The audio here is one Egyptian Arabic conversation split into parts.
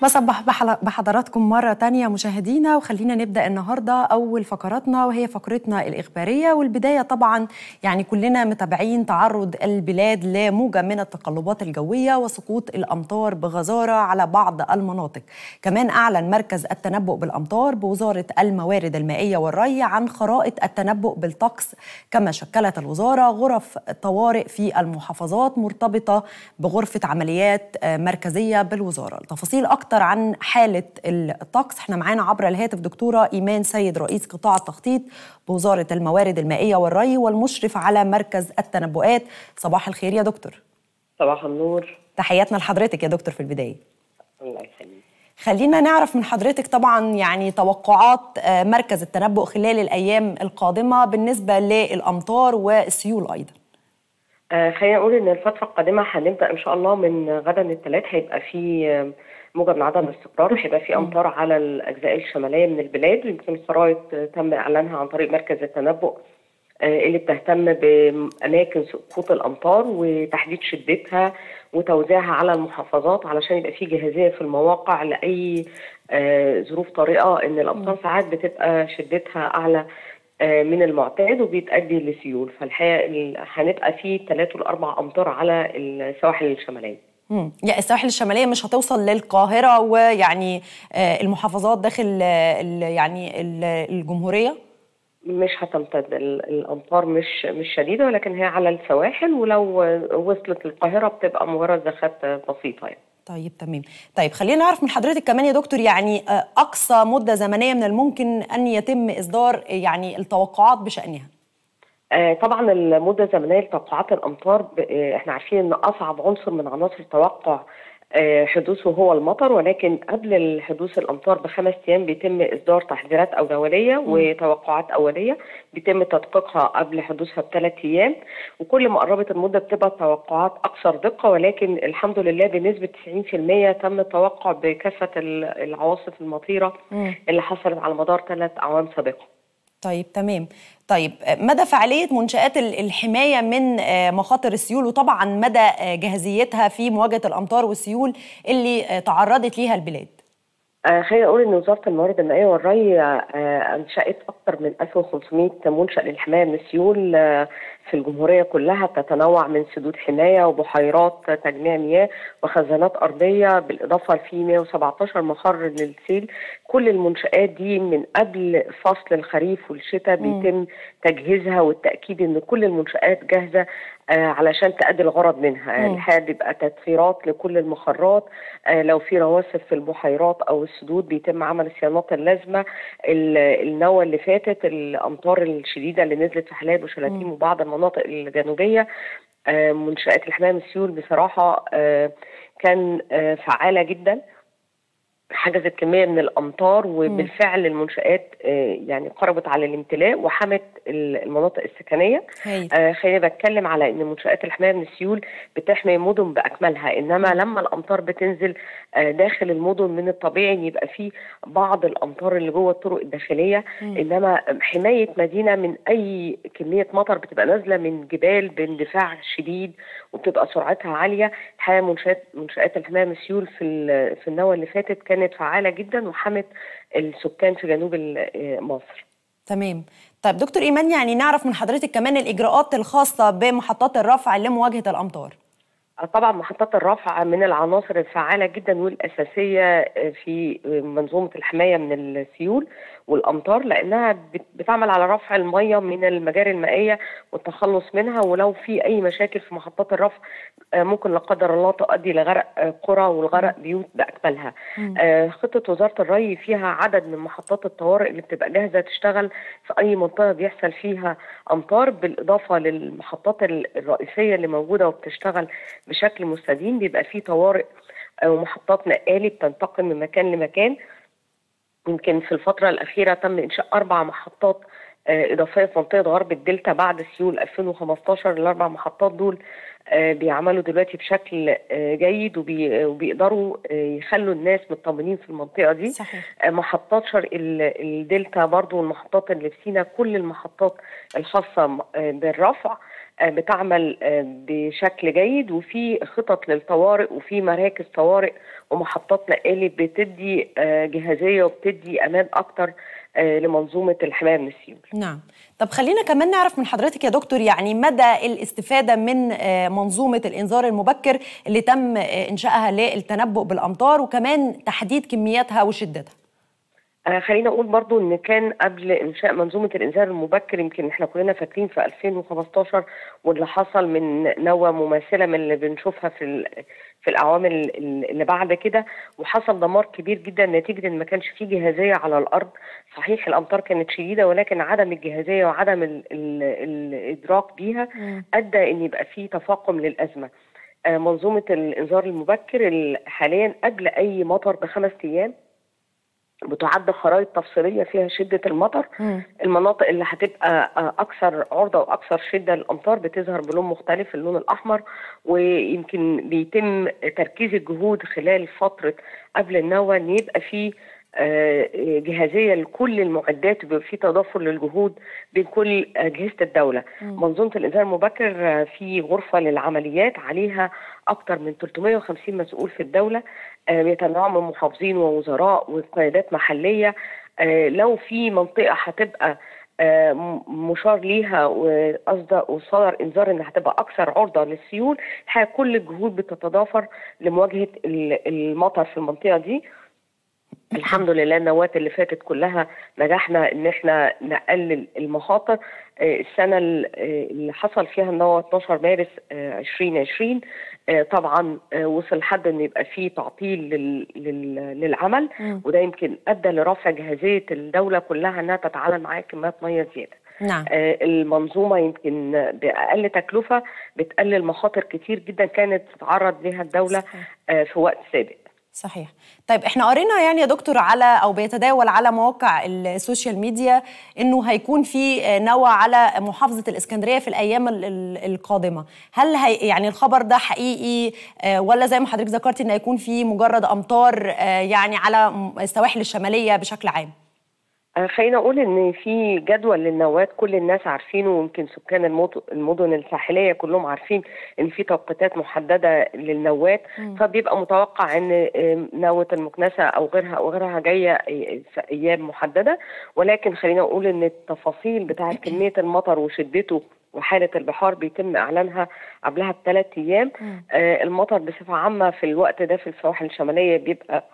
بصبح بحضراتكم مرة تانية مشاهدينا وخلينا نبدأ النهاردة أول فقراتنا وهي فقرتنا الإخبارية والبداية طبعا يعني كلنا متابعين تعرض البلاد لموجة من التقلبات الجوية وسقوط الأمطار بغزارة على بعض المناطق كمان أعلن مركز التنبؤ بالأمطار بوزارة الموارد المائية والري عن خرائط التنبؤ بالطقس كما شكلت الوزارة غرف طوارئ في المحافظات مرتبطة بغرفة عمليات مركزية بالوزارة التفاصيل أكتر عن حالة الطقس احنا معانا عبر الهاتف دكتورة إيمان سيد رئيس قطاع التخطيط بوزارة الموارد المائية والري والمشرف على مركز التنبؤات صباح الخير يا دكتور صباح النور تحياتنا لحضرتك يا دكتور في البداية الله يخليك خلينا نعرف من حضرتك طبعا يعني توقعات مركز التنبؤ خلال الأيام القادمة بالنسبة للأمطار والسيول أيضا آه خلينا نقول ان الفتره القادمه هنبدا ان شاء الله من غدا الثلاث هيبقى في موجه من عدم الاستقرار هيبقى في امطار على الاجزاء الشماليه من البلاد ويمكن الخرائط تم اعلانها عن طريق مركز التنبؤ آه اللي بتهتم باماكن سقوط الامطار وتحديد شدتها وتوزيعها على المحافظات علشان يبقى في جاهزيه في المواقع لاي آه ظروف طارئه ان الامطار ساعات بتبقى شدتها اعلى من المعتاد وبيتأدي لسيول فالحقيقه هنبقى في ثلاث لاربع امطار على السواحل الشماليه. امم يعني السواحل الشماليه مش هتوصل للقاهره ويعني المحافظات داخل يعني الجمهوريه؟ مش هتمتد الامطار مش مش شديده ولكن هي على السواحل ولو وصلت القاهره بتبقى مجرد زخات بسيطه يعني. طيب تمام طيب خلينا نعرف من حضرتك كمان يا دكتور يعني اقصى مده زمنيه من الممكن ان يتم اصدار يعني التوقعات بشانها طبعا المده الزمنيه لتوقعات الامطار احنا عارفين ان اصعب عنصر من عناصر التوقع حدوثه هو المطر ولكن قبل حدوث الامطار بخمس ايام بيتم اصدار تحذيرات اوليه وتوقعات اوليه بيتم تدقيقها قبل حدوثها بثلاث ايام وكل ما قربت المده بتبقى التوقعات اكثر دقه ولكن الحمد لله بنسبه 90% تم التوقع بكافه العواصف المطيره اللي حصلت على مدار ثلاث اعوام سابقه. طيب تمام طيب مدى فعالية منشآت الحماية من مخاطر السيول وطبعا مدى جاهزيتها في مواجهة الأمطار والسيول اللي تعرضت ليها البلاد آه خلينا نقول ان وزاره الموارد المائيه والري آه انشات اكثر من 1500 منشا للحمايه من السيول آه في الجمهوريه كلها تتنوع من سدود حمايه وبحيرات تجميع مياه وخزانات ارضيه بالاضافه في 117 مخر للسيل كل المنشات دي من قبل فصل الخريف والشتاء بيتم تجهيزها والتاكيد ان كل المنشات جاهزه آه علشان تأدي الغرض منها الحقيقه بيبقى تدفيرات لكل المخرات آه لو في رواسب في البحيرات او السدود بيتم عمل الصيانات اللازمه النوى اللي فاتت الامطار الشديده اللي نزلت في حلايب وشلاتين وبعض المناطق الجنوبيه آه منشات الحمايه من السيول بصراحه كان فعاله جدا حجزت كميه من الامطار وبالفعل المنشات يعني قربت على الامتلاء وحمت المناطق السكنيه آه خلينا بتكلم على ان منشات الحمايه من السيول بتحمي مدن باكملها انما لما الامطار بتنزل آه داخل المدن من الطبيعي ان يبقى في بعض الامطار اللي جوه الطرق الداخليه م. انما حمايه مدينه من اي كميه مطر بتبقى نازله من جبال باندفاع شديد وبتبقى سرعتها عاليه الحقيقه منشات منشات الحمايه من السيول في في النوى اللي فاتت كانت فعاله جدا وحمت السكان في جنوب مصر تمام طيب دكتور ايمان يعني نعرف من حضرتك كمان الاجراءات الخاصه بمحطات الرفع لمواجهه الامطار طبعا محطات الرفع من العناصر الفعالة جدا والأساسية في منظومة الحماية من السيول والأمطار لأنها بتعمل على رفع المية من المجاري المائية والتخلص منها ولو في أي مشاكل في محطات الرفع ممكن لا قدر الله تؤدي لغرق قرى والغرق بيوت بأكملها خطة وزارة الري فيها عدد من محطات الطوارئ اللي بتبقى جاهزة تشتغل في أي منطقة بيحصل فيها أمطار بالإضافة للمحطات الرئيسية اللي موجودة وبتشتغل بشكل مستديم بيبقى فيه طوارئ ومحطات نقالي بتنتقل من مكان لمكان يمكن في الفترة الأخيرة تم إنشاء أربع محطات إضافية في منطقة غرب الدلتا بعد سيول 2015 الأربع محطات دول بيعملوا دلوقتي بشكل جيد وبيقدروا يخلوا الناس مطمنين في المنطقة دي صحيح. محطات شرق الدلتا برضو والمحطات اللي في سينا كل المحطات الخاصة بالرفع بتعمل بشكل جيد وفي خطط للطوارئ وفي مراكز طوارئ ومحطات نقالة بتدي جاهزية وبتدي أمان أكتر لمنظومة الحماية من السيول نعم طب خلينا كمان نعرف من حضرتك يا دكتور يعني مدى الاستفادة من منظومة الإنذار المبكر اللي تم إنشائها للتنبؤ بالأمطار وكمان تحديد كمياتها وشدتها آه خلينا اقول برضو ان كان قبل انشاء منظومه الانذار المبكر يمكن احنا كلنا فاكرين في 2015 واللي حصل من نوى مماثله من اللي بنشوفها في في الاعوام اللي بعد كده وحصل دمار كبير جدا نتيجه ان ما كانش فيه جاهزيه على الارض صحيح الامطار كانت شديده ولكن عدم الجاهزيه وعدم ال ال الادراك بيها ادى ان يبقى فيه تفاقم للازمه آه منظومه الانذار المبكر حاليا قبل اي مطر بخمس ايام بتعد خرائط تفصيليه فيها شده المطر م. المناطق اللي هتبقى اكثر عرضه واكثر شده للامطار بتظهر بلون مختلف اللون الاحمر ويمكن بيتم تركيز الجهود خلال فتره قبل النوى ان يبقى في جاهزيه لكل المعدات وبيبقى في تضافر للجهود بين كل اجهزه الدوله. م. منظومه الانذار المبكر في غرفه للعمليات عليها اكثر من 350 مسؤول في الدوله بيتنوعوا من محافظين ووزراء وقيادات محليه لو في منطقه هتبقى مشار ليها وقصد وصدر انذار انها هتبقى اكثر عرضه للسيول الحقيقه كل الجهود بتتضافر لمواجهه المطر في المنطقه دي الحمد لله النواه اللي فاتت كلها نجحنا ان احنا نقلل المخاطر السنه اللي حصل فيها النواه 12 مارس 2020 طبعا وصل حد ان يبقى فيه تعطيل للعمل وده يمكن ادى لرفع جاهزيه الدوله كلها انها تتعامل معاه كميات ميه زياده نعم. المنظومه يمكن باقل تكلفه بتقلل مخاطر كتير جدا كانت تتعرض لها الدوله صحيح. في وقت سابق صحيح طيب احنا قرينا يعني يا دكتور على او بيتداول على مواقع السوشيال ميديا انه هيكون في نوى على محافظه الاسكندريه في الايام القادمه هل هي يعني الخبر ده حقيقي ولا زي ما حضرتك ذكرتي ان هيكون في مجرد امطار يعني على السواحل الشماليه بشكل عام خلينا اقول ان في جدول للنواه كل الناس عارفينه ويمكن سكان المدن الساحليه كلهم عارفين ان في توقيتات محدده للنواه فبيبقى متوقع ان نوه المكنسه او غيرها او غيرها جايه في ايام محدده ولكن خلينا اقول ان التفاصيل بتاعه كميه المطر وشدته وحاله البحار بيتم اعلانها قبلها بثلاث ايام آه المطر بصفه عامه في الوقت ده في السواحل الشماليه بيبقى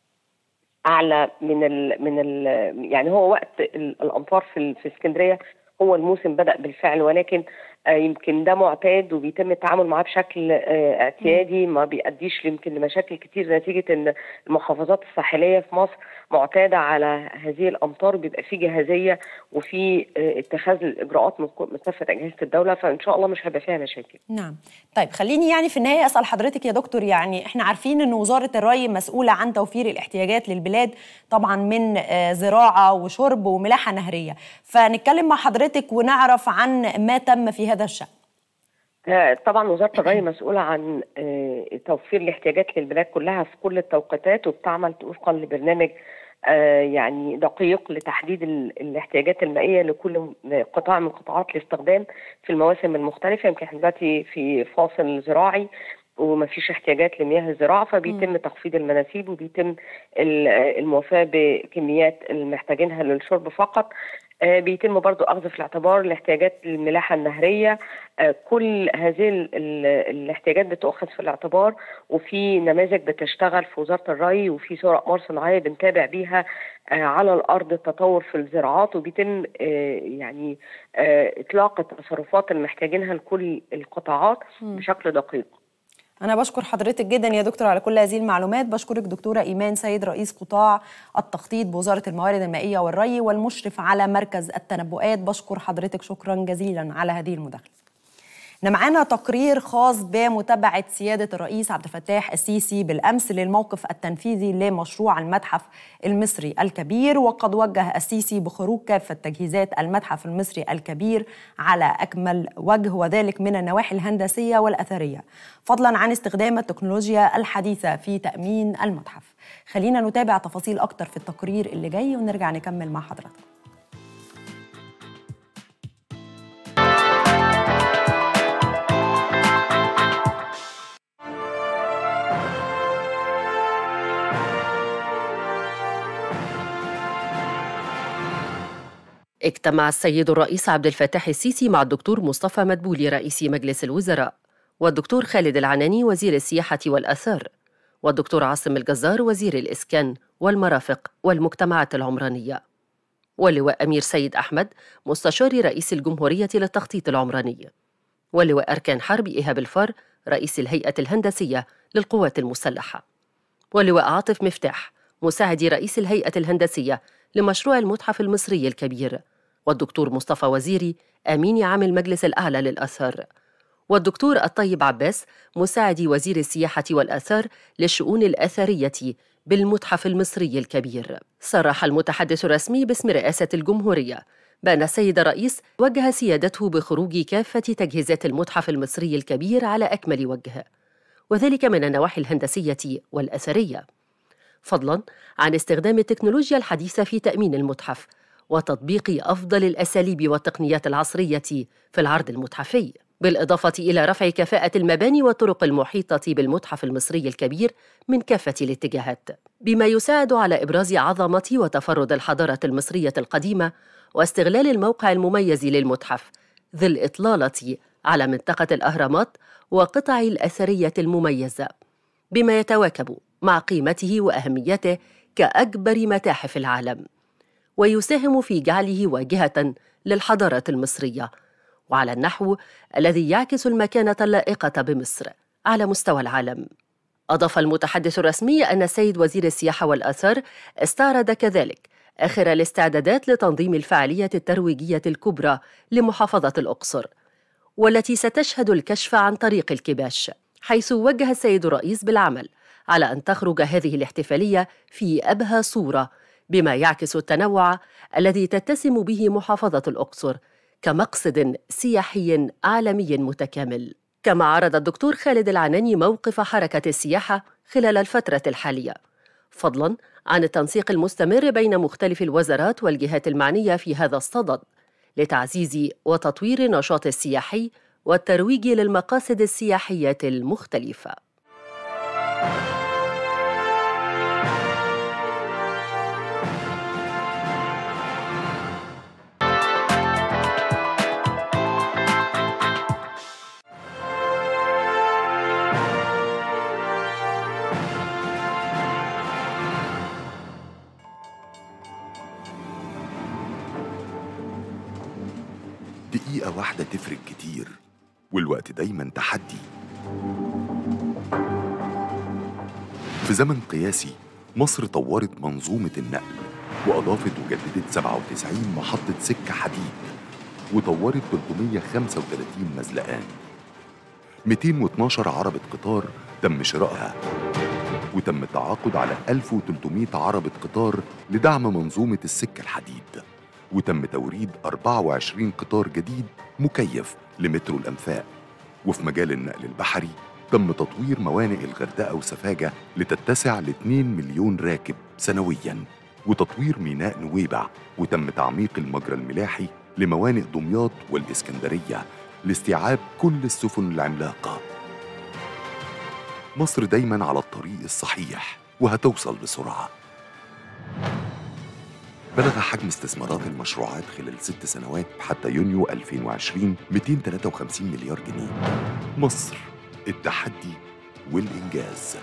اعلى من ال من ال يعني هو وقت الامطار في في اسكندريه هو الموسم بدا بالفعل ولكن آه يمكن ده معتاد وبيتم التعامل معاه بشكل آه اعتيادي ما بيؤديش يمكن لمشاكل كتير نتيجه ان المحافظات الساحليه في مصر معتاده على هذه الامطار بيبقى في جاهزيه وفي آه اتخاذ الاجراءات من كافه اجهزه الدوله فان شاء الله مش هيبقى فيها مشاكل. نعم. طيب خليني يعني في النهايه اسال حضرتك يا دكتور يعني احنا عارفين ان وزاره الري مسؤوله عن توفير الاحتياجات للبلاد طبعا من زراعه وشرب وملاحه نهريه فنتكلم مع حضرتك ونعرف عن ما تم في هذا الشأن طبعا وزاره الري مسؤوله عن توفير الاحتياجات للبلاد كلها في كل التوقيتات وبتعمل وفقا لبرنامج يعني دقيق لتحديد الاحتياجات المائيه لكل قطاع من قطاعات الاستخدام في المواسم المختلفه يمكن احنا دلوقتي في فاصل زراعي وما فيش احتياجات لمياه الزراعه فبيتم تخفيض المناسيب وبيتم الموافاه بكميات المحتاجينها للشرب فقط بيتم برضو أخذ في الاعتبار الاحتياجات الملاحة النهرية كل هذه الاحتياجات بتؤخذ في الاعتبار وفي نماذج بتشتغل في وزارة الري وفي صور أقمار صناعية بنتابع بيها على الأرض التطور في الزراعات وبيتم يعني إطلاق التصرفات اللي محتاجينها لكل القطاعات بشكل دقيق أنا بشكر حضرتك جدا يا دكتور على كل هذه المعلومات بشكرك دكتورة إيمان سيد رئيس قطاع التخطيط بوزارة الموارد المائية والري والمشرف على مركز التنبؤات بشكر حضرتك شكرا جزيلا على هذه المداخلة معانا تقرير خاص بمتابعة سيادة الرئيس عبد الفتاح السيسي بالأمس للموقف التنفيذي لمشروع المتحف المصري الكبير وقد وجه السيسي بخروج كافة تجهيزات المتحف المصري الكبير على أكمل وجه وذلك من النواحي الهندسية والأثرية فضلا عن استخدام التكنولوجيا الحديثة في تأمين المتحف خلينا نتابع تفاصيل أكتر في التقرير اللي جاي ونرجع نكمل مع حضراتكم اجتمع السيد الرئيس عبد الفتاح السيسي مع الدكتور مصطفى مدبولي رئيس مجلس الوزراء والدكتور خالد العناني وزير السياحة والآثار والدكتور عاصم الجزار وزير الإسكان والمرافق والمجتمعات العمرانية واللواء أمير سيد أحمد مستشار رئيس الجمهورية للتخطيط العمراني ولواء أركان حرب إيهاب الفار رئيس الهيئة الهندسية للقوات المسلحة ولواء عاطف مفتاح مساعد رئيس الهيئة الهندسية لمشروع المتحف المصري الكبير والدكتور مصطفى وزيري أمين عام المجلس الأعلى للآثار والدكتور الطيب عباس مساعد وزير السياحة والآثار للشؤون الأثرية بالمتحف المصري الكبير صرح المتحدث الرسمي باسم رئاسة الجمهورية بأن السيد الرئيس وجه سيادته بخروج كافة تجهيزات المتحف المصري الكبير على أكمل وجه وذلك من النواحي الهندسية والأثرية فضلا عن استخدام التكنولوجيا الحديثة في تأمين المتحف وتطبيق أفضل الأساليب والتقنيات العصرية في العرض المتحفي بالإضافة إلى رفع كفاءة المباني والطرق المحيطة بالمتحف المصري الكبير من كافة الاتجاهات بما يساعد على إبراز عظمة وتفرد الحضارة المصرية القديمة واستغلال الموقع المميز للمتحف ذي الإطلالة على منطقة الأهرامات وقطع الأثرية المميزة بما يتواكب مع قيمته وأهميته كأكبر متاحف العالم ويساهم في جعله واجهة للحضارة المصرية وعلى النحو الذي يعكس المكانة اللائقة بمصر على مستوى العالم أضاف المتحدث الرسمي أن السيد وزير السياحة والآثار استعرض كذلك آخر الاستعدادات لتنظيم الفعالية الترويجية الكبرى لمحافظة الأقصر والتي ستشهد الكشف عن طريق الكباش حيث وجه السيد الرئيس بالعمل على أن تخرج هذه الاحتفالية في أبهى صورة بما يعكس التنوع الذي تتسم به محافظة الأقصر كمقصد سياحي عالمي متكامل كما عرض الدكتور خالد العناني موقف حركة السياحة خلال الفترة الحالية فضلا عن التنسيق المستمر بين مختلف الوزارات والجهات المعنية في هذا الصدد لتعزيز وتطوير النشاط السياحي والترويج للمقاصد السياحية المختلفة دقيقة واحدة تفرق كتير والوقت دايما تحدي في زمن قياسي مصر طورت منظومة النقل وأضافت وجددت 97 محطة سكة حديد وطورت 335 مزلقان 212 عربة قطار تم شرائها وتم التعاقد على 1300 عربة قطار لدعم منظومة السكة الحديد وتم توريد 24 قطار جديد مكيف لمترو الأنفاق وفي مجال النقل البحري تم تطوير موانئ الغردقة وسفاجة لتتسع ل 2 مليون راكب سنوياً وتطوير ميناء نويبع وتم تعميق المجرى الملاحي لموانئ دمياط والإسكندرية لاستيعاب كل السفن العملاقة مصر دايما على الطريق الصحيح وهتوصل بسرعة بلغ حجم استثمارات المشروعات خلال ست سنوات حتى يونيو 2020 253 مليار جنيه مصر التحدي والإنجاز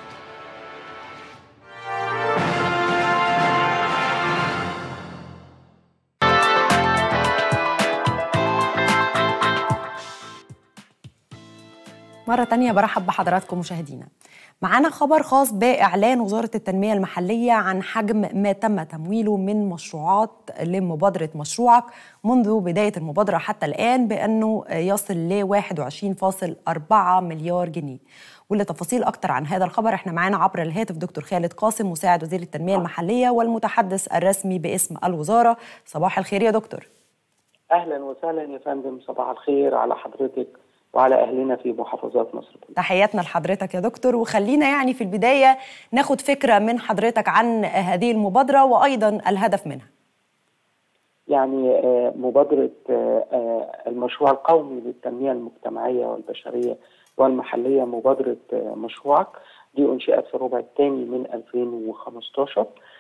مرة تانية برحب بحضراتكم مشاهدينا معانا خبر خاص بإعلان وزارة التنمية المحلية عن حجم ما تم تمويله من مشروعات لمبادرة مشروعك منذ بداية المبادرة حتى الآن بأنه يصل ل 21.4 مليار جنيه ولتفاصيل أكتر عن هذا الخبر احنا معانا عبر الهاتف دكتور خالد قاسم مساعد وزير التنمية المحلية والمتحدث الرسمي باسم الوزارة صباح الخير يا دكتور اهلا وسهلا يا فندم صباح الخير على حضرتك وعلى اهلنا في محافظات مصر كلها. تحياتنا لحضرتك يا دكتور وخلينا يعني في البداية ناخد فكرة من حضرتك عن هذه المبادرة وأيضا الهدف منها يعني آه، مبادرة آه، آه، المشروع القومي للتنمية المجتمعية والبشرية والمحلية مبادرة آه، مشروعك دي أنشئت في الربع الثاني من 2015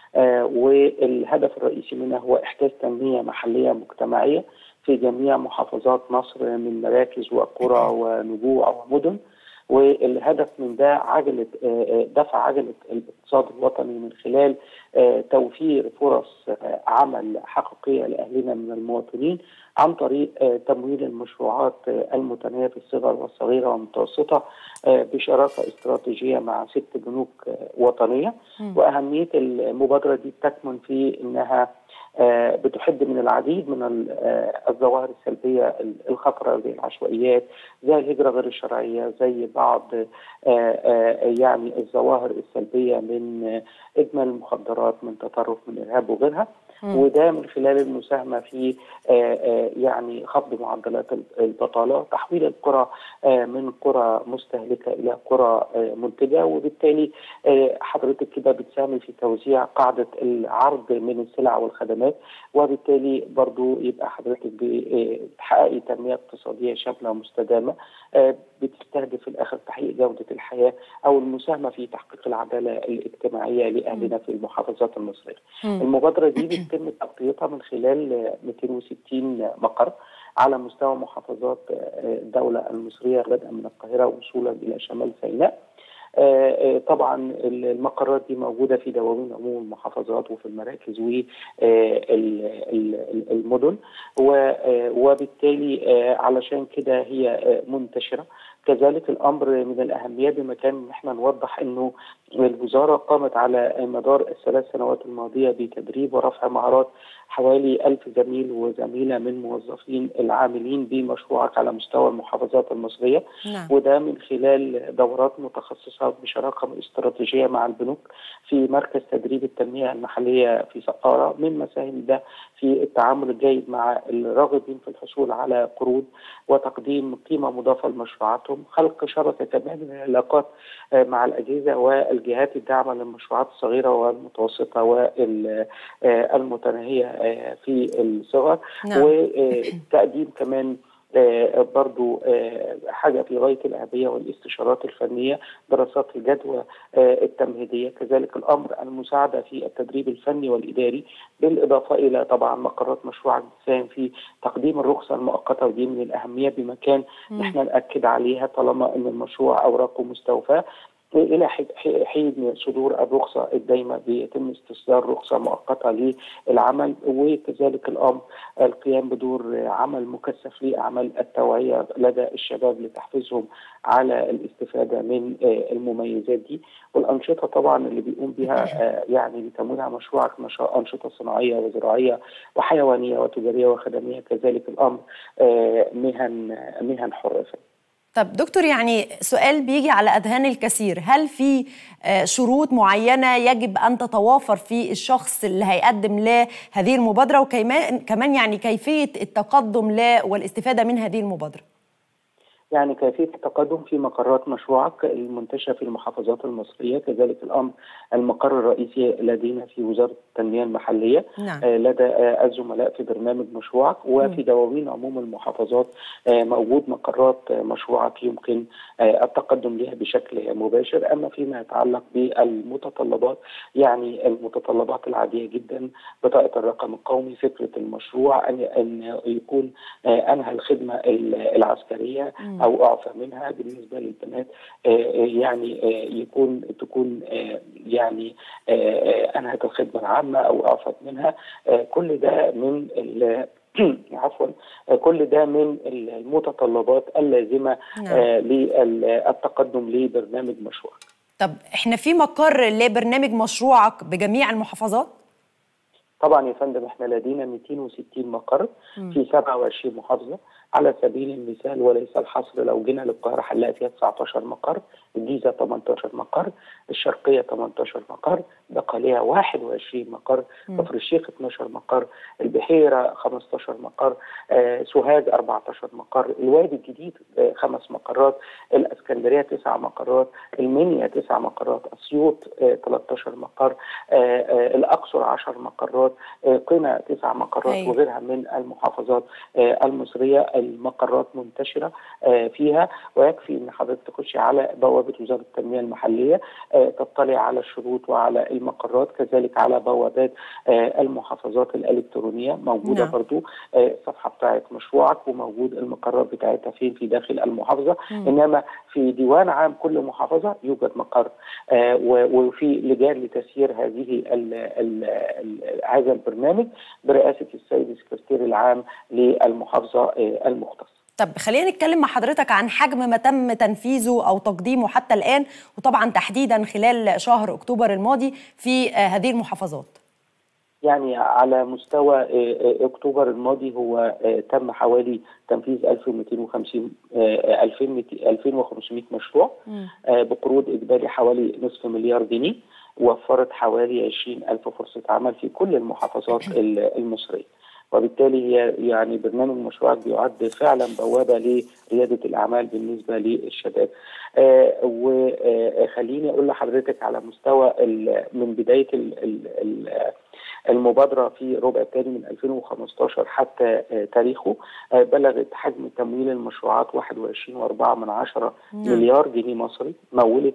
والهدف الرئيسي منها هو احداث تنميه محليه مجتمعيه في جميع محافظات مصر من مراكز وقرى ونجوع ومدن والهدف من ده عجله دفع عجله الاقتصاد الوطني من خلال توفير فرص عمل حقيقيه لاهلنا من المواطنين عن طريق تمويل المشروعات المتناهيه في الصغر والصغيره والمتوسطه بشراكه استراتيجيه مع ست بنوك وطنيه واهميه المبادره دي تكمن في انها بتحد من العديد من الظواهر السلبيه الخطره زي العشوائيات زي الهجره غير الشرعيه زي بعض يعني الظواهر السلبيه من ادمان المخدرات من تطرف من ارهاب وغيرها وده من خلال المساهمه في يعني خفض معدلات البطاله تحويل القرى من قرى مستهلكه الى قرى منتجه وبالتالي حضرتك كده بتساهمي في توزيع قاعده العرض من السلع والخدمات وبالتالي برضو يبقى حضرتك بتحققي تنميه اقتصاديه شامله ومستدامه بتستهدف في الاخر تحقيق جوده الحياه او المساهمه في تحقيق العداله الاجتماعيه لاهلنا في المحافظات المصريه. المبادره دي بيتم تغطيتها من خلال 260 مقر على مستوى محافظات الدوله المصريه بدءا من القاهره وصولا الى شمال سيناء. طبعا المقرات دي موجوده في دواوين عموم المحافظات وفي المراكز والمدن وبالتالي علشان كده هي منتشره كذلك الامر من الاهميه بمكان ان احنا نوضح انه الوزاره قامت على مدار الثلاث سنوات الماضيه بتدريب ورفع مهارات حوالي ألف زميل وزميلة من موظفين العاملين بمشروعك على مستوى المحافظات المصرية نعم. وده من خلال دورات متخصصة بشراكة استراتيجية مع البنوك في مركز تدريب التنمية المحلية في سقارة من مساهم ده في التعامل الجيد مع الراغبين في الحصول على قروض وتقديم قيمة مضافة لمشروعاتهم خلق شبكة كمان من العلاقات مع الأجهزة والجهات الداعمة للمشروعات الصغيرة والمتوسطة والمتناهية في الصغر نعم. وتقديم كمان برضو حاجة في غاية الأهمية والاستشارات الفنية دراسات الجدوى التمهيدية كذلك الأمر المساعدة في التدريب الفني والإداري بالإضافة إلى طبعا مقرات مشروع بتساهم في تقديم الرخصة المؤقتة ودي من الأهمية بمكان نحن نأكد عليها طالما أن المشروع أوراقه مستوفاة الى حين صدور الرخصه الدايمه بيتم استصدار رخصه مؤقته للعمل وكذلك الامر القيام بدور عمل مكثف لاعمال التوعيه لدى الشباب لتحفيزهم على الاستفاده من المميزات دي والانشطه طبعا اللي بيقوم بها يعني لتمويلها مشروعك انشطه صناعيه وزراعيه وحيوانيه وتجاريه وخدميه كذلك الامر مهن مهن حره طب دكتور يعني سؤال بيجي على اذهان الكثير هل في شروط معينه يجب ان تتوافر في الشخص اللي هيقدم لهذه المبادره وكمان كمان يعني كيفيه التقدم ل والاستفاده من هذه المبادره يعني كيفيه التقدم في مقرات مشروعك المنتشره في المحافظات المصريه كذلك الامر المقر الرئيسي لدينا في وزاره التنميه المحليه نعم. لدى الزملاء في برنامج مشروعك وفي دواوين عموم المحافظات موجود مقرات مشروعك يمكن التقدم لها بشكل مباشر اما فيما يتعلق بالمتطلبات يعني المتطلبات العاديه جدا بطاقه الرقم القومي فكره المشروع ان ان يكون انهى الخدمه العسكريه م. او اعفى منها بالنسبه للبنات يعني يكون تكون يعني انهت الخدمه العامه او اعفت منها كل ده من عفوا كل ده من المتطلبات اللازمه نعم. للتقدم لبرنامج مشروع طب احنا في مقر لبرنامج مشروعك بجميع المحافظات؟ طبعا يا فندم احنا لدينا 260 مقر في 27 محافظه على سبيل المثال وليس الحصر لو جينا للقاهره هنلاقي فيها 19 مقر الجيزه 18 مقر الشرقيه 18 مقر بقاليه 21 مقر كفر الشيخ 12 مقر البحيره 15 مقر آه سوهاج 14 مقر الوادي الجديد آه خمس مقرات الاسكندريه تسع مقرات المنيا تسع مقرات اسيوط آه 13 مقر آه الاقصر 10 مقرات آه قنا تسع مقرات أي. وغيرها من المحافظات آه المصريه المقرات منتشره فيها ويكفي ان حضرتك تخشي على بوابه وزاره التنميه المحليه تطلع على الشروط وعلى المقرات كذلك على بوابات المحافظات الالكترونيه موجوده نعم. برضو الصفحه بتاعت مشروعك وموجود المقرات بتاعتها فين في داخل المحافظه انما في ديوان عام كل محافظه يوجد مقر آه، و- وفي لجان لتسيير هذه ال ال ال هذا البرنامج برئاسه السيد السكرتير العام للمحافظه آه، المختصه. طب خلينا نتكلم مع حضرتك عن حجم ما تم تنفيذه او تقديمه حتى الان وطبعا تحديدا خلال شهر اكتوبر الماضي في آه، هذه المحافظات يعني على مستوى آه، آه، اكتوبر الماضي هو آه، تم حوالي تنفيذ 1250 آه، 2200 2500 مشروع آه، بقروض اجباري حوالي نصف مليار جنيه وفرت حوالي 20 ألف فرصة عمل في كل المحافظات ال- المصرية وبالتالي هي يعني برنامج مشروعك بيعد فعلا بوابة لريادة الأعمال بالنسبة للشباب آه وخليني أقول لحضرتك على مستوى ال- من بداية ال ال ال المبادرة في ربع الثاني من 2015 حتى آه، تاريخه آه، بلغت حجم تمويل المشروعات 21.4 من عشرة مليار جنيه مصري مولت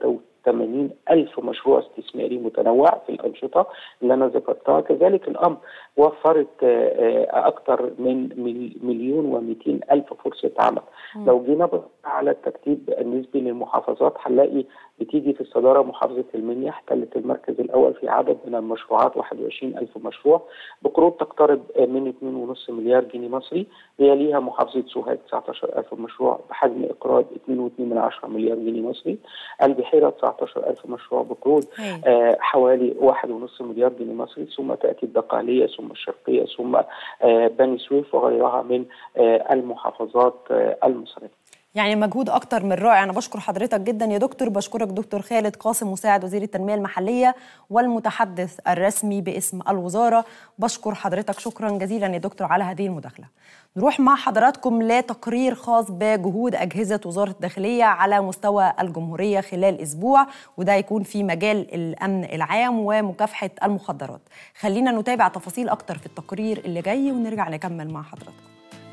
183 ألف مشروع استثماري متنوع في الأنشطة اللي أنا ذكرتها كذلك الأمر وفرت آه، آه، أكثر من مل- مليون ومئتين ألف فرصة عمل لو جينا بصينا على الترتيب النسبي للمحافظات هنلاقي بتيجي في الصدارة محافظة المنيا احتلت المركز الأول في عدد من المشروعات 21 ألف مشروع بقروض تقترب من 2.5 مليار جنيه مصري يليها محافظة سوهاج 19 ألف مشروع بحجم إقراض 2.2 مليار جنيه مصري البحيرة 19 ألف مشروع بقروض هاي. آه، حوالي 1.5 مليار جنيه مصري ثم تأتي الدقهلية ثم الشرقية ثم آه، بني سويف وغيرها من آه، المحافظات آه، المصرية يعني مجهود اكتر من رائع انا بشكر حضرتك جدا يا دكتور بشكرك دكتور خالد قاسم مساعد وزير التنميه المحليه والمتحدث الرسمي باسم الوزاره بشكر حضرتك شكرا جزيلا يا دكتور على هذه المداخله نروح مع حضراتكم لتقرير خاص بجهود اجهزه وزاره الداخليه على مستوى الجمهوريه خلال اسبوع وده يكون في مجال الامن العام ومكافحه المخدرات خلينا نتابع تفاصيل اكتر في التقرير اللي جاي ونرجع نكمل مع حضراتكم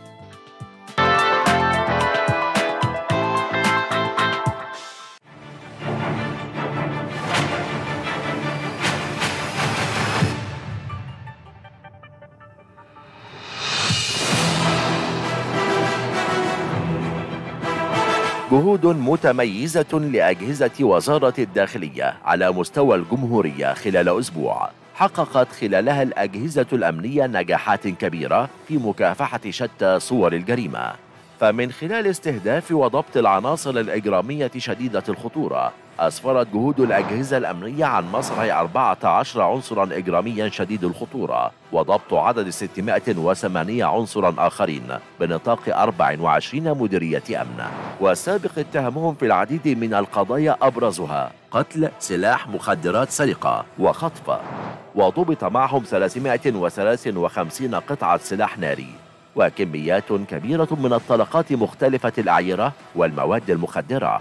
جهود متميزة لأجهزة وزارة الداخلية على مستوى الجمهورية خلال أسبوع حققت خلالها الأجهزة الأمنية نجاحات كبيرة في مكافحة شتى صور الجريمة فمن خلال استهداف وضبط العناصر الإجرامية شديدة الخطورة أسفرت جهود الأجهزة الأمنية عن مصرع 14 عنصرا إجراميا شديد الخطورة وضبط عدد 608 عنصرا آخرين بنطاق 24 مديرية أمن والسابق اتهمهم في العديد من القضايا أبرزها قتل سلاح مخدرات سرقة وخطف وضبط معهم 353 قطعة سلاح ناري وكميات كبيرة من الطلقات مختلفة الأعيرة والمواد المخدرة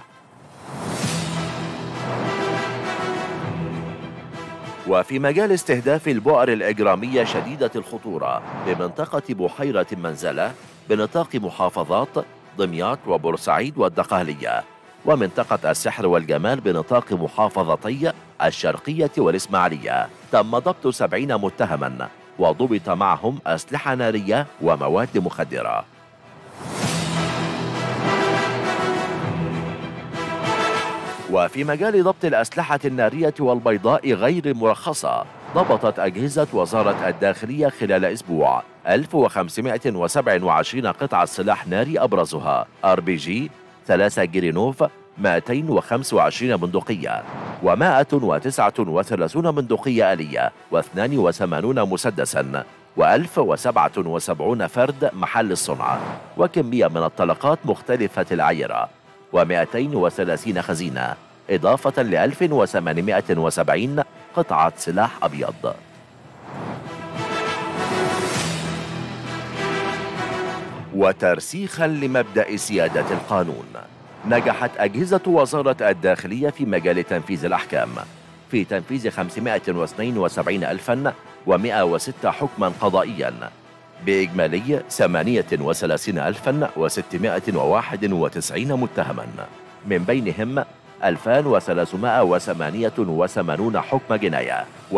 وفي مجال استهداف البؤر الإجرامية شديدة الخطورة بمنطقة بحيرة منزلة بنطاق محافظات دمياط وبورسعيد والدقهلية ومنطقة السحر والجمال بنطاق محافظتي الشرقية والإسماعيلية تم ضبط سبعين متهما وضبط معهم أسلحة نارية ومواد مخدرة وفي مجال ضبط الأسلحة النارية والبيضاء غير المرخصة ضبطت أجهزة وزارة الداخلية خلال أسبوع 1527 قطعة سلاح ناري أبرزها ار بي جي 3 جرينوف 225 بندقية و139 بندقية آلية و82 مسدسا و1077 فرد محل الصنع وكمية من الطلقات مختلفة العيرة و230 خزينة إضافة ل 1870 قطعة سلاح أبيض وترسيخا لمبدأ سيادة القانون نجحت أجهزة وزارة الداخلية في مجال تنفيذ الأحكام في تنفيذ 572,106 حكما قضائيا بإجمالي 38691 متهما من بينهم 2388 حكم جناية و198498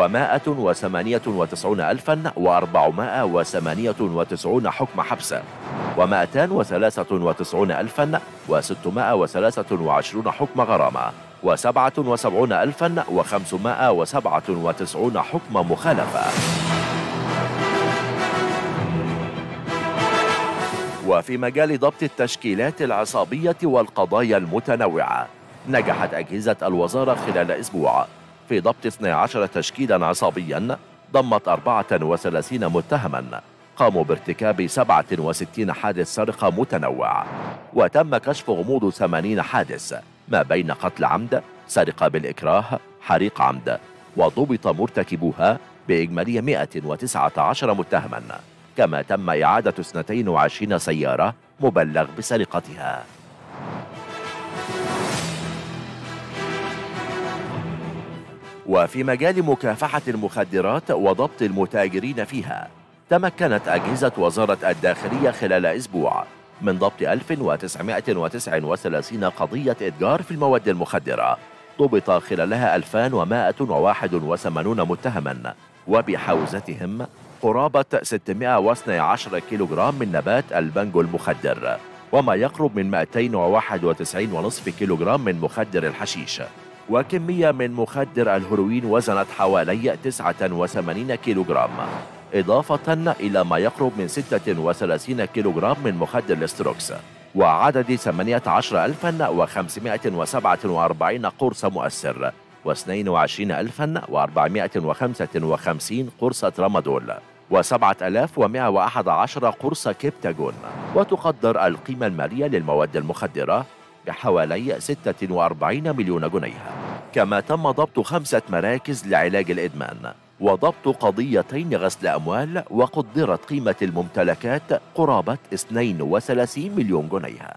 حكم حبس و293623 حكم غرامة و77597 حكم مخالفة وفي مجال ضبط التشكيلات العصابية والقضايا المتنوعة نجحت أجهزة الوزارة خلال أسبوع في ضبط 12 تشكيلا عصابيا ضمت 34 متهما قاموا بارتكاب 67 حادث سرقة متنوع وتم كشف غموض 80 حادث ما بين قتل عمد سرقة بالإكراه حريق عمد وضبط مرتكبوها بإجمالي 119 متهما كما تم إعادة 22 سيارة مبلغ بسرقتها وفي مجال مكافحة المخدرات وضبط المتاجرين فيها تمكنت أجهزة وزارة الداخلية خلال أسبوع من ضبط 1939 قضية إتجار في المواد المخدرة ضبط خلالها 2181 متهما وبحوزتهم قرابة 612 كيلوغرام من نبات البنجو المخدر وما يقرب من 291.5 كيلوغرام من مخدر الحشيش وكمية من مخدر الهيروين وزنت حوالي 89 كيلوغرام إضافة إلى ما يقرب من 36 كيلوغرام من مخدر الاستروكس وعدد 18547 قرص مؤثر و22455 قرصة رمادول و7111 قرص كبتاجون وتقدر القيمة المالية للمواد المخدرة بحوالي 46 مليون جنيه كما تم ضبط خمسة مراكز لعلاج الإدمان وضبط قضيتين غسل أموال وقدرت قيمة الممتلكات قرابة 32 مليون جنيه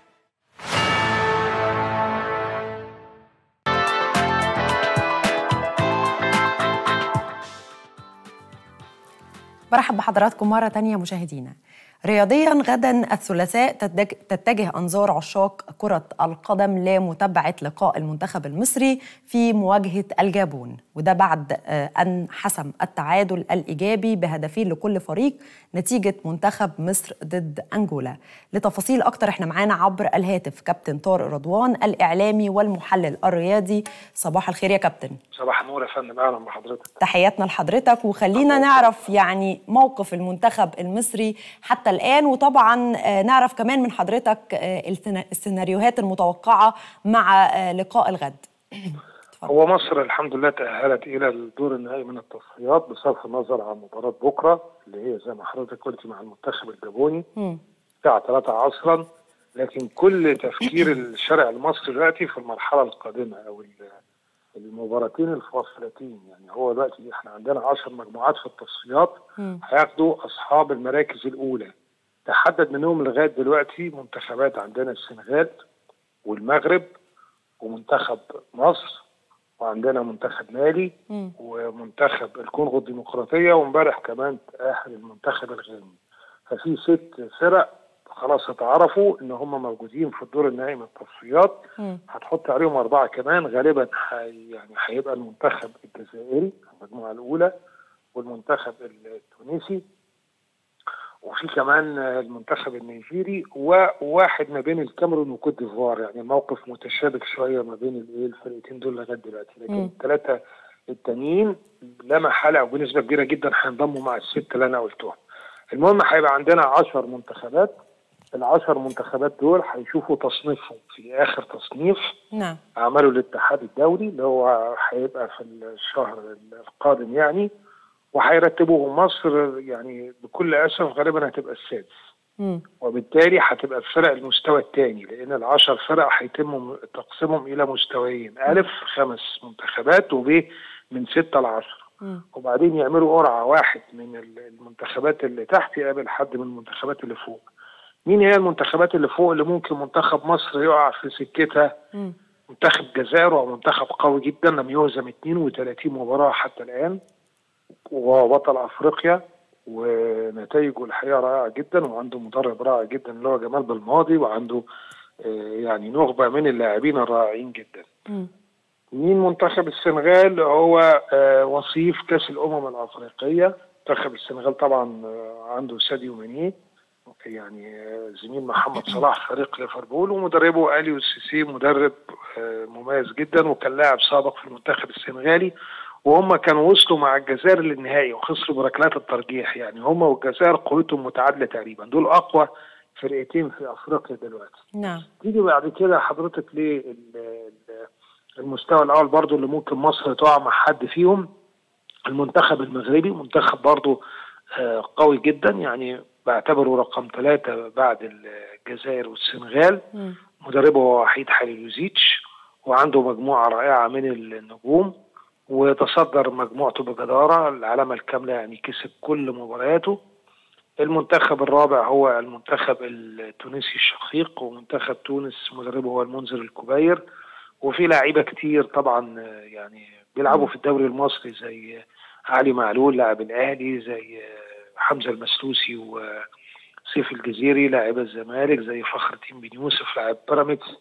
برحب بحضراتكم مرة تانية مشاهدينا رياضيا غدا الثلاثاء تتجه انظار عشاق كره القدم لمتابعه لقاء المنتخب المصري في مواجهه الجابون وده بعد ان حسم التعادل الايجابي بهدفين لكل فريق نتيجه منتخب مصر ضد انجولا لتفاصيل اكتر احنا معانا عبر الهاتف كابتن طارق رضوان الاعلامي والمحلل الرياضي صباح الخير يا كابتن صباح النور يا فندم اهلا بحضرتك تحياتنا لحضرتك وخلينا نعرف يعني موقف المنتخب المصري حتى الآن وطبعا نعرف كمان من حضرتك السيناريوهات المتوقعة مع لقاء الغد هو مصر الحمد لله تأهلت إلى الدور النهائي من التصفيات بصرف النظر عن مباراة بكرة اللي هي زي ما حضرتك قلتي مع المنتخب الجابوني الساعة 3 عصرا لكن كل تفكير الشارع المصري دلوقتي في المرحلة القادمة أو المباراتين الفاصلتين يعني هو دلوقتي احنا عندنا 10 مجموعات في التصفيات هياخدوا اصحاب المراكز الاولى تحدد منهم لغايه دلوقتي منتخبات عندنا السنغال والمغرب ومنتخب مصر وعندنا منتخب مالي مم. ومنتخب الكونغو الديمقراطيه وامبارح كمان تاهل المنتخب الغاني ففي ست فرق خلاص اتعرفوا ان هم موجودين في الدور النهائي من التصفيات مم. هتحط عليهم اربعه كمان غالبا حي يعني هيبقى المنتخب الجزائري المجموعه الاولى والمنتخب التونسي وفي كمان المنتخب النيجيري وواحد ما بين الكاميرون وكوت ديفوار يعني الموقف متشابك شويه ما بين الايه الفرقتين دول لغايه دلوقتي لكن مم. الثلاثه التانيين لا محاله وبنسبه كبيره جدا هينضموا مع الست اللي انا قلتهم. المهم هيبقى عندنا 10 منتخبات العشر منتخبات دول هيشوفوا تصنيفهم في اخر تصنيف نعم عمله الاتحاد الدولي اللي هو هيبقى في الشهر القادم يعني وهيرتبوه مصر يعني بكل اسف غالبا هتبقى السادس مم. وبالتالي هتبقى الفرق المستوى الثاني لان العشر فرق هيتم تقسيمهم الى مستويين الف خمس منتخبات وب من ستة لعشرة مم. وبعدين يعملوا قرعة واحد من المنتخبات اللي تحت يقابل حد من المنتخبات اللي فوق مين هي المنتخبات اللي فوق اللي ممكن منتخب مصر يقع في سكتها مم. منتخب الجزائر هو منتخب قوي جدا لم يهزم 32 مباراة حتى الآن وهو بطل أفريقيا ونتائجه الحقيقه رائعه جدا وعنده مدرب رائع جدا اللي هو جمال بالماضي وعنده آه، يعني نخبه من اللاعبين الرائعين جدا. مين منتخب السنغال هو آه، وصيف كاس الامم الافريقيه منتخب السنغال طبعا آه، عنده ساديو ماني يعني آه، زميل محمد صلاح فريق ليفربول ومدربه اليو سيسي مدرب آه، مميز جدا وكان لاعب سابق في المنتخب السنغالي وهم كانوا وصلوا مع الجزائر للنهائي وخسروا بركلات الترجيح يعني هم والجزائر قوتهم متعادله تقريبا دول اقوى فرقتين في افريقيا دلوقتي نعم تيجي بعد كده حضرتك للمستوى الاول برضو اللي ممكن مصر تقع مع حد فيهم المنتخب المغربي منتخب برضو آه، قوي جدا يعني بعتبره رقم ثلاثة بعد الجزائر والسنغال مم. مدربه هو وحيد حليلوزيتش وعنده مجموعة رائعة من النجوم وتصدر مجموعته بجدارة العلامة الكاملة يعني كسب كل مبارياته المنتخب الرابع هو المنتخب التونسي الشقيق ومنتخب تونس مدربه هو المنذر الكبير وفي لعيبة كتير طبعا آه، يعني بيلعبوا في الدوري المصري زي علي معلول لاعب الأهلي زي آه، حمزة المسلوسي وسيف الجزيري لاعب الزمالك زي فخر الدين بن يوسف لاعب بيراميدز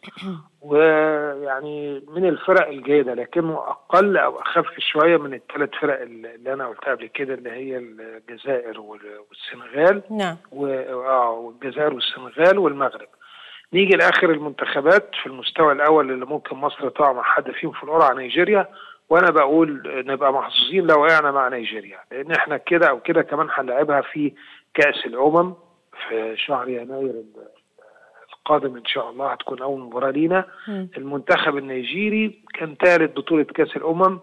ويعني من الفرق الجيدة لكنه أقل أو أخف شوية من الثلاث فرق اللي أنا قلتها قبل كده اللي هي الجزائر وال- والسنغال نعم و- آه، والجزائر والسنغال والمغرب نيجي لاخر المنتخبات في المستوى الاول اللي ممكن مصر تقع مع حد فيهم في القرعه نيجيريا وانا بقول نبقى محظوظين لو وقعنا مع نيجيريا لان احنا كده او كده كمان هنلعبها في كاس الامم في شهر يناير ال- القادم ان شاء الله هتكون اول مباراه لينا مم. المنتخب النيجيري كان ثالث بطوله كاس الامم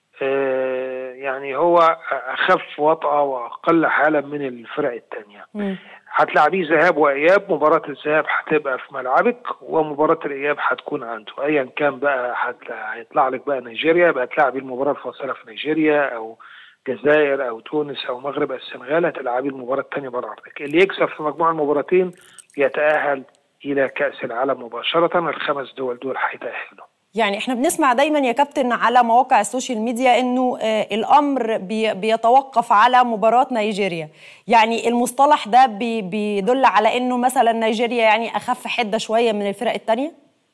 آه، يعني هو اخف وطأة واقل حاله من الفرق الثانيه مم. هتلعبيه ذهاب واياب مباراه الذهاب هتبقى في ملعبك ومباراه الاياب هتكون عنده ايا كان بقى هت- هيطلع لك بقى نيجيريا يبقى تلعبي المباراه الفاصله في نيجيريا او جزائر او تونس او مغرب أو السنغال هتلعبي المباراه الثانيه بره ارضك اللي يكسب في مجموع المباراتين يتاهل الى كاس العالم مباشره الخمس دول دول هيتاهلوا يعني احنا بنسمع دايما يا كابتن على مواقع السوشيال ميديا انه آه، الامر بي بيتوقف على مباراه نيجيريا يعني المصطلح ده بي بيدل على انه مثلا نيجيريا يعني اخف حده شويه من الفرق الثانيه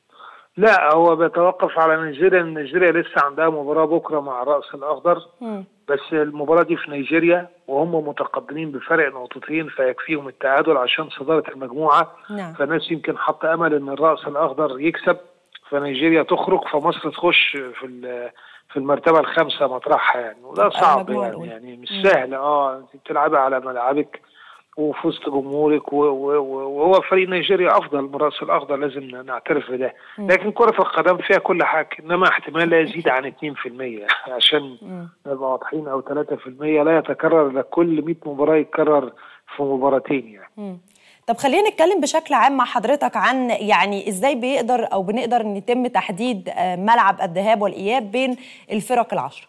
لا هو بيتوقف على نيجيريا ان نيجيريا لسه عندها مباراه بكره مع الراس الاخضر بس المباراه دي في نيجيريا وهم متقدمين بفرق نقطتين فيكفيهم التعادل عشان صداره المجموعه نعم. فالناس يمكن حاطه امل ان الراس الاخضر يكسب فنيجيريا تخرج فمصر تخش في ال- في المرتبه الخامسه مطرحها يعني وده صعب المجموعة يعني, الأولى. يعني مش سهل اه انت بتلعبي على ملعبك وفي وسط جمهورك و- و- و- وهو فريق نيجيريا افضل من الراس الاخضر لازم نعترف بده لكن كره القدم فيها كل حاجه انما احتمال لا يزيد عن 2% عشان نبقى واضحين او 3% لا يتكرر الا كل 100 مباراه يتكرر في مباراتين يعني مم. طب خلينا نتكلم بشكل عام مع حضرتك عن يعني ازاي بيقدر او بنقدر ان يتم تحديد آه، ملعب الذهاب والاياب بين الفرق العشر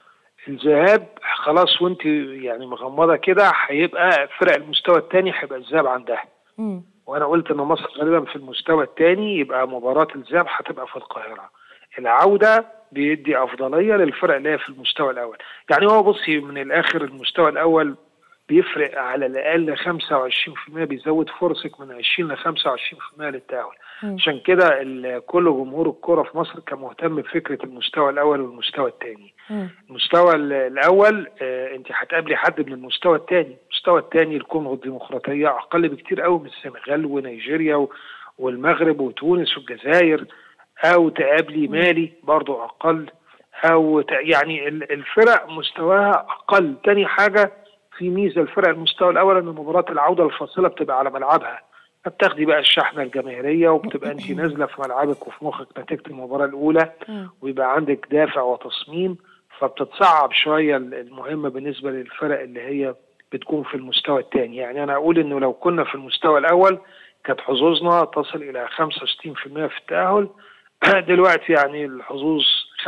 الذهاب خلاص وانت يعني مغمضه كده هيبقى فرق المستوى الثاني هيبقى الذهاب عندها مم. وانا قلت ان مصر غالبا في المستوى الثاني يبقى مباراه الذهاب هتبقى في القاهره العوده بيدي افضليه للفرق اللي هي في المستوى الاول يعني هو بصي من الاخر المستوى الاول بيفرق على الاقل 25% بيزود فرصك من 20 ل 25% للتاهل عشان كده ال- كل جمهور الكرة في مصر كان مهتم بفكره المستوى الاول والمستوى الثاني مم. المستوى ال- الاول آه، انت هتقابلي حد من المستوى الثاني المستوى الثاني الكونغو الديمقراطيه اقل بكتير قوي من السنغال ونيجيريا و- والمغرب وتونس والجزائر او تقابلي مالي برضو اقل او ت- يعني ال- الفرق مستواها اقل تاني حاجه في ميزه الفرق المستوى الاول ان مباراه العوده الفاصله بتبقى على ملعبها فبتاخدي بقى الشحنه الجماهيريه وبتبقى انت نازله في ملعبك وفي مخك نتيجه المباراه الاولى ويبقى عندك دافع وتصميم فبتتصعب شويه المهمه بالنسبه للفرق اللي هي بتكون في المستوى الثاني يعني انا اقول انه لو كنا في المستوى الاول كانت حظوظنا تصل الى 65% في التاهل دلوقتي يعني الحظوظ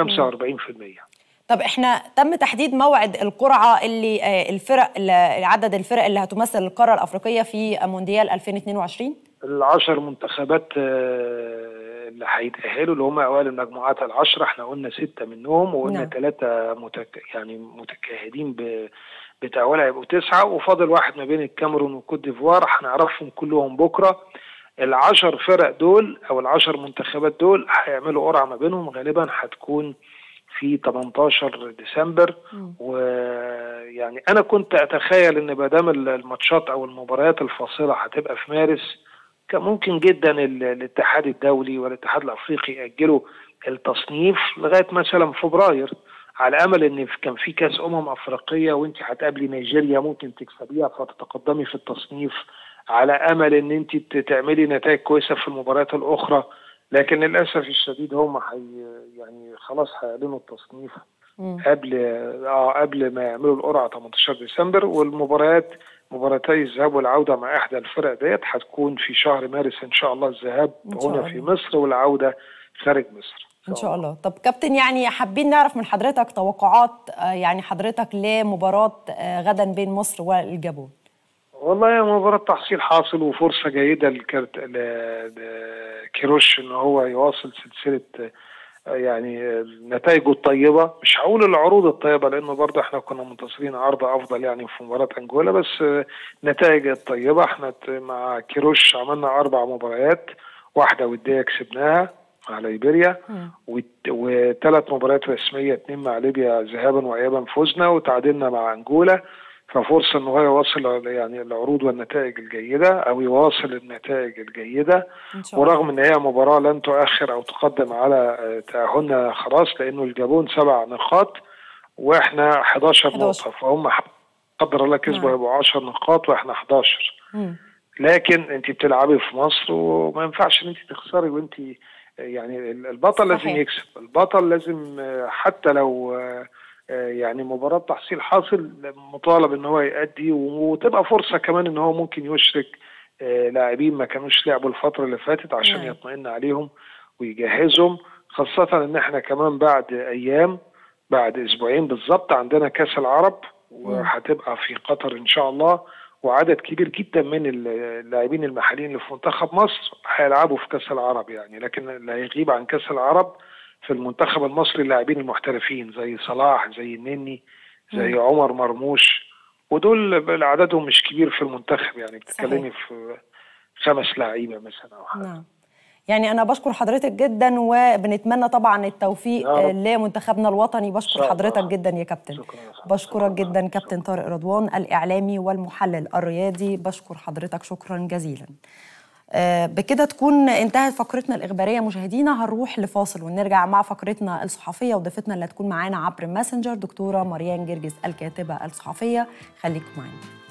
45% طب احنا تم تحديد موعد القرعه اللي آه، الفرق اللي- عدد الفرق اللي هتمثل القاره الافريقيه في مونديال 2022 العشر منتخبات آه، اللي هيتأهلوا اللي هم أوائل المجموعات العشرة احنا قلنا ستة منهم وقلنا نعم. ثلاثة متك... يعني متكهدين ب... بتاعولها هيبقوا تسعه وفاضل واحد ما بين الكاميرون وكوت ديفوار هنعرفهم كلهم بكره العشر فرق دول او العشر منتخبات دول هيعملوا قرعه ما بينهم غالبا هتكون في 18 ديسمبر ويعني انا كنت اتخيل ان ما دام الماتشات او المباريات الفاصله هتبقى في مارس كان ممكن جدا الاتحاد الدولي والاتحاد الافريقي ياجلوا التصنيف لغايه مثلا فبراير على امل ان كان في كاس امم افريقيه وانت هتقابلي نيجيريا ممكن تكسبيها فتتقدمي في التصنيف على امل ان انت تعملي نتائج كويسه في المباريات الاخرى لكن للاسف الشديد هم حي يعني خلاص هيعلنوا التصنيف قبل اه قبل ما يعملوا القرعه 18 ديسمبر والمباريات مباراتي الذهاب والعوده مع احدى الفرق ديت هتكون في شهر مارس ان شاء الله الذهاب هنا في مصر والعوده خارج مصر ان شاء الله طب كابتن يعني حابين نعرف من حضرتك توقعات يعني حضرتك لمباراه غدا بين مصر والجابون والله مباراة تحصيل حاصل وفرصة جيدة لكرت... لكيروش ان هو يواصل سلسلة يعني نتائجه الطيبة مش هقول العروض الطيبة لانه برضه احنا كنا منتصرين عرض افضل يعني في مباراة انجولا بس نتائج الطيبة احنا مع كيروش عملنا اربع مباريات واحدة ودية كسبناها مع ليبيريا وثلاث مباريات رسمية اتنين مع ليبيا ذهابا وايابا فزنا وتعادلنا مع انجولا ففرصة ان هو يواصل يعني العروض والنتائج الجيدة او يواصل النتائج الجيدة ورغم ان هي مباراة لن تؤخر او تقدم على تأهلنا خلاص لانه الجابون سبع نقاط واحنا 11, 11. نقطة فهم قدر الله كسبوا يبقوا 10 نقاط واحنا 11 م. لكن انت بتلعبي في مصر وما ينفعش ان انت تخسري وانت يعني البطل صحيح. لازم يكسب البطل لازم حتى لو يعني مباراة تحصيل حاصل مطالب ان هو يأدي وتبقى فرصة كمان ان هو ممكن يشرك لاعبين ما كانوش لعبوا الفترة اللي فاتت عشان يطمئن عليهم ويجهزهم خاصة ان احنا كمان بعد ايام بعد اسبوعين بالظبط عندنا كاس العرب وهتبقى في قطر ان شاء الله وعدد كبير جدا من اللاعبين المحليين اللي في منتخب مصر هيلعبوا في كاس العرب يعني لكن اللي هيغيب عن كاس العرب في المنتخب المصري اللاعبين المحترفين زي صلاح زي النني زي م. عمر مرموش ودول عددهم مش كبير في المنتخب يعني بتتكلمي في خمس لعيبه مثلا او حاجه نعم. يعني انا بشكر حضرتك جدا وبنتمنى طبعا التوفيق لمنتخبنا الوطني بشكر حضرتك جدا يا كابتن شكرا بشكرك جدا كابتن طارق رضوان الاعلامي والمحلل الرياضي بشكر حضرتك شكرا جزيلا بكده تكون انتهت فقرتنا الإخبارية مشاهدينا هنروح لفاصل ونرجع مع فقرتنا الصحفية وضيفتنا اللي هتكون معانا عبر ماسنجر دكتورة مريان جرجس الكاتبة الصحفية خليكم معانا